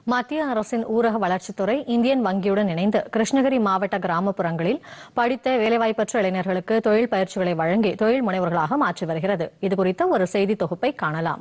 மத்திய அரசின் ஊரக வளர்ச்சித்துறை இந்தியன் வங்கியுடன் இணைந்து கிருஷ்ணகிரி மாவட்ட கிராமப்புறங்களில் படித்த வேலைவாய்ப்பற்ற இளைஞர்களுக்கு தொழில் பயிற்சிகளை வழங்கி தொழில் முனைவர்களாக மாற்றி வருகிறது இதுகுறித்த ஒரு செய்தி தொகுப்பை காணலாம்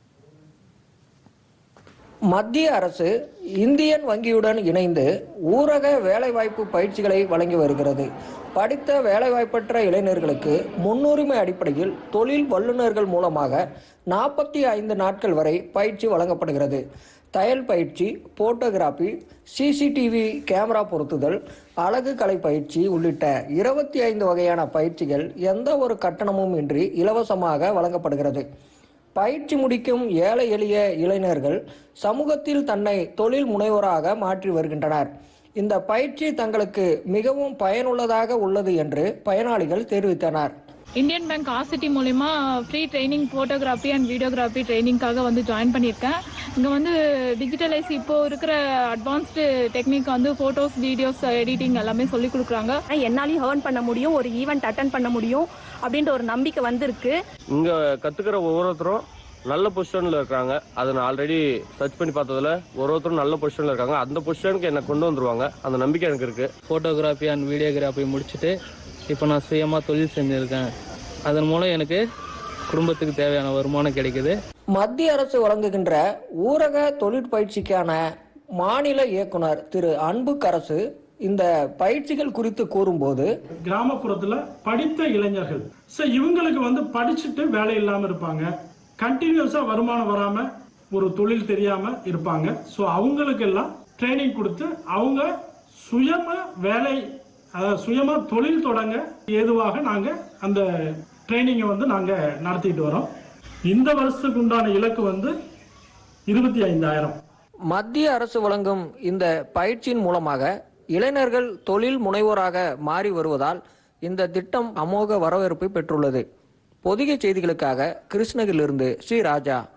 மத்திய அரசு இந்தியன் வங்கியுடன் இணைந்து ஊரக வேலைவாய்ப்பு பயிற்சிகளை வழங்கி வருகிறது படித்த வேலைவாய்ப்பற்ற இளைஞர்களுக்கு முன்னுரிமை அடிப்படையில் தொழில் வல்லுநர்கள் மூலமாக நாற்பத்தி ஐந்து நாட்கள் வரை பயிற்சி வழங்கப்படுகிறது தையல் பயிற்சி போட்டோகிராஃபி சிசிடிவி கேமரா பொருத்துதல் அழகு கலை பயிற்சி உள்ளிட்ட இருபத்தி ஐந்து வகையான பயிற்சிகள் எந்த ஒரு கட்டணமும் இன்றி இலவசமாக வழங்கப்படுகிறது பயிற்சி முடிக்கும் ஏழை எளிய இளைஞர்கள் சமூகத்தில் தன்னை தொழில் முனைவோராக மாற்றி வருகின்றனர் இந்த பயிற்சி தங்களுக்கு மிகவும் பயனுள்ளதாக உள்ளது என்று பயனாளிகள் தெரிவித்தனர் இந்தியன் பேங்க் ஆசிட்டி மூலிமா free training photography and videography ட்ரைனிங்காக வந்து ஜாயின் பண்ணியிருக்கேன் இங்கே வந்து டிஜிட்டலைஸ் இப்போ இருக்கிற அட்வான்ஸ்டு டெக்னிக் வந்து ஃபோட்டோஸ் வீடியோஸ் எடிட்டிங் எல்லாமே சொல்லி கொடுக்குறாங்க என்னாலையும் ஏர்ன் பண்ண முடியும் ஒரு ஈவெண்ட் அட்டன் பண்ண முடியும் அப்படின்ற ஒரு நம்பிக்கை வந்திருக்கு இங்க கத்துக்கிற ஒவ்வொருத்தரும் நல்ல பொசிஷன்ல இருக்காங்க அதை நான் ஆல்ரெடி சர்ச் பண்ணி பார்த்ததுல ஒரு ஒருத்தரும் நல்ல பொசிஷன்ல இருக்காங்க அந்த பொசிஷனுக்கு என்ன கொண்டு வந்துருவாங்க அந்த நம்பிக்கை எனக்கு இருக்கு ஃபோட்டோகிராஃபி அண்ட் வீடியோகிராஃபி முடிச்சுட்டு இப்போ நான் சுயமாக தொழில் செஞ்சுருக்கேன் அதன் மூலம் எனக்கு குடும்பத்துக்கு தேவையான வருமானம் கிடைக்குது மத்திய அரசு வழங்குகின்ற ஊரக தொழிற்பயிற்சிக்கான மாநில இயக்குனர் திரு அன்புக்கரசு இந்த பயிற்சிகள் குறித்து கூறும்போது கிராமப்புறத்துல படித்த இளைஞர்கள் ஸோ இவங்களுக்கு வந்து படிச்சுட்டு வேலை இல்லாம இருப்பாங்க கண்டினியூஸா வருமானம் வராம ஒரு தொழில் தெரியாம இருப்பாங்க ஸோ அவங்களுக்கெல்லாம் ட்ரைனிங் கொடுத்து அவங்க சுயமா வேலை அதாவது சுயமா தொழில் தொடங்க ஏதுவாக நாங்க அந்த ட்ரைனிங்கை வந்து நாங்க நடத்திட்டு வரோம் இந்த வருஷத்துக்கு உண்டான இலக்கு வந்து இருபத்தி ஐந்தாயிரம் மத்திய அரசு வழங்கும் இந்த பயிற்சியின் மூலமாக இளைஞர்கள் தொழில் முனைவோராக மாறி வருவதால் இந்த திட்டம் அமோக வரவேற்பை பெற்றுள்ளது பொதிகை செய்திகளுக்காக கிருஷ்ணகிரியிலிருந்து ஸ்ரீ ராஜா